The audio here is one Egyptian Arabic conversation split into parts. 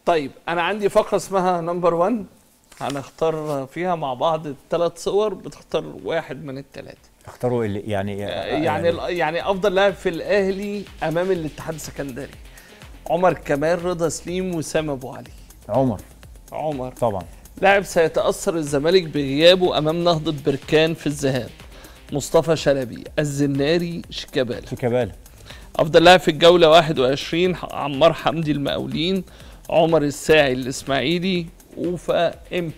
طيب انا عندي فقره اسمها نمبر 1 هنختار فيها مع بعض ثلاث صور بتختار واحد من الثلاثه اختاروا اللي يعني يعني يعني افضل لاعب في الاهلي امام الاتحاد السكندري عمر كمال رضا سليم وسام ابو علي عمر عمر طبعا لاعب سيتاثر الزمالك بغيابه امام نهضه بركان في الذهاب مصطفى شلبي الزناري شيكابالا شيكابالا افضل لاعب في الجوله 21 عمار حمدي المقاولين عمر الساعي الاسماعيلي وفا امبي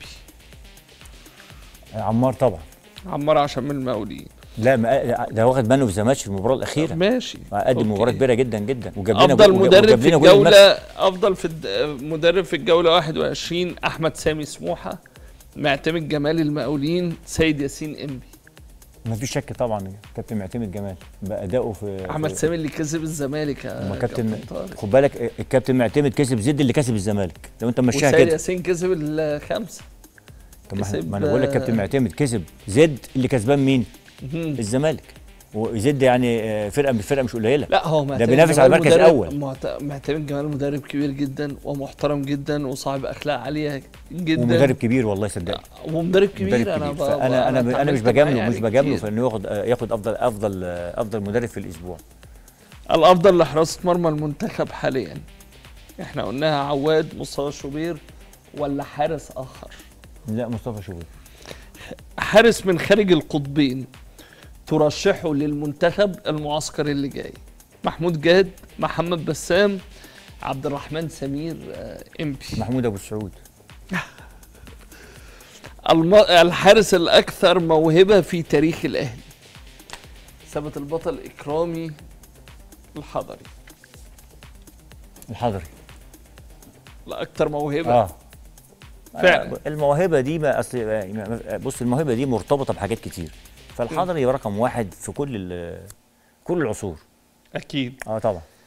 عمار طبعا عمار عشان من المقاولين لا ما ده واخد منه في ماتش في المباراه الاخيره ماشي قدم مباراه أوكي. كبيره جدا جدا وجاب لنا افضل جول- مدرب وجاب في لنا جول المكسب. الجوله افضل في الد... مدرب في الجوله 21 احمد سامي سموحه معتمد جمال المقاولين سيد ياسين انبي ما فيش شك طبعا كابتن معتمد جمال بادائه في احمد في- سامي اللي كسب الزمالك يا ما كابتن طارق. خد بالك الكابتن معتمد كسب زد اللي كسب الزمالك لو انت ماشيها وسيد كده ياسين كسب الخمسه طب ما إحنا- كسب- ما انا بقول لك كابتن معتمد كسب زد اللي كسبان مين؟ مهم. الزمالك وزد يعني آه، فرقه مش فرقه مش قليله لا هو معتمد بينافس على جمال مركز مدرب- أول. معت- معتمد جمال مدرب كبير جدا ومحترم جدا وصاحب اخلاق عاليه جدا ومدرب كبير والله صدقني ومدرب كبير مدرب انا كبير ب- فانا انا انا اتعاملت مش معاه بجامله يعني مش بجامله كتير. في انه ياخد آه، ياخد افضل افضل آه، افضل مدرب في الاسبوع الافضل لحراسه مرمى المنتخب حاليا احنا قلناها عواد مصطفى شوبير ولا حارس اخر لا مصطفى شوبير حارس من خارج القطبين ترشحه للمنتخب المعسكر اللي جاي محمود جاد محمد بسام عبد الرحمن سمير آه، امبي محمود ابو السعود الم... الحارس الاكثر موهبه في تاريخ الاهلي ثبت البطل اكرامي الحضري الحضري الاكثر موهبه اه فعلا. آه، الموهبه دي ما اصل آه، بص الموهبه دي مرتبطه بحاجات كتير فالحضري رقم واحد في كل ال- كل العصور اكيد اه طبعا